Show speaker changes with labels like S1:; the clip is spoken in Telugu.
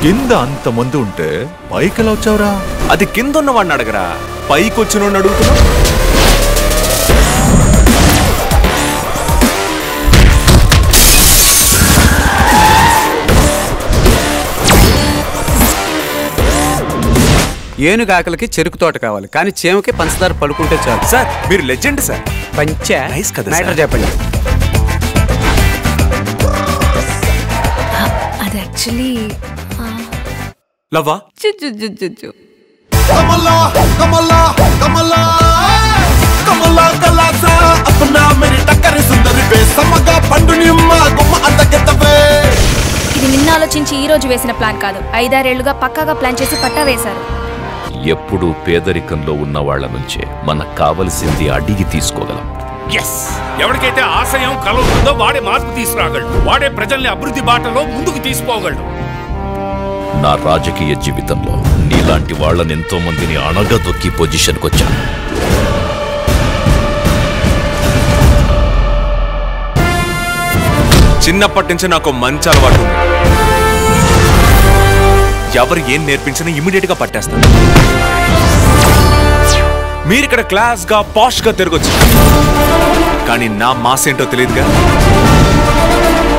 S1: కింద అంతమంది ఉంటే పైకి ఎలా వచ్చావురా
S2: అది కింద ఉన్న వాడిని అడగరా పైకి వచ్చిన అడుగుతున్నా
S3: ఏనుగు ఆకలికి చెరుకు తోట కావాలి కానీ చీమకి పంచదార పడుకుంటే చాలు
S2: సార్ మీరు లెజెండ్ సార్
S3: పంచా
S2: Nice కదా,
S3: మ్యాటర్
S2: sir?
S3: చెప్పండి
S4: అది యాక్చువల్లీ
S2: లవ్వా
S5: कमला कमला कमला कमला कलासा अपना मेरी टक्कर सुंदर बे समगा पंडु निम्మ గుమ్మ అందకెత్తవే
S4: ఇది నిన్న ఆలోచించి ఈ రోజు వేసిన ప్లాన్ కాదు ఐదారేళ్లుగా పక్కాగా ప్లాన్ చేసి పట్టా వేశారు
S6: ఎప్పుడూ పేదరికంలో ఉన్న వాళ్ళ నుంచే మనకు కావలసింది అడిగి తీసుకోగలం
S7: ఎస్ ఎవరికైతే ఆశయం కల ఉంటుందో వాడే మార్పు తీసుకురాగలడు వాడే ప్రజల్ని అభివృద్ధి బాటలో ముందుకు తీసుకోగలడు
S6: నా రాజకీయ జీవితంలో నీలాంటి వాళ్ళని ఎంతో మందిని అణగదొక్కి పొజిషన్కి వచ్చాను
S2: చిన్నప్పటి నుంచి నాకు మంచి అలవాటు ఉంది ఎవరు ఏం నేర్పించినా ఇమీడియట్ గా పట్టేస్తాను మీరు ఇక్కడ క్లాస్ గా పాష్ గా తిరగొచ్చు కానీ నా మాస్ ఏంటో తెలియదుగా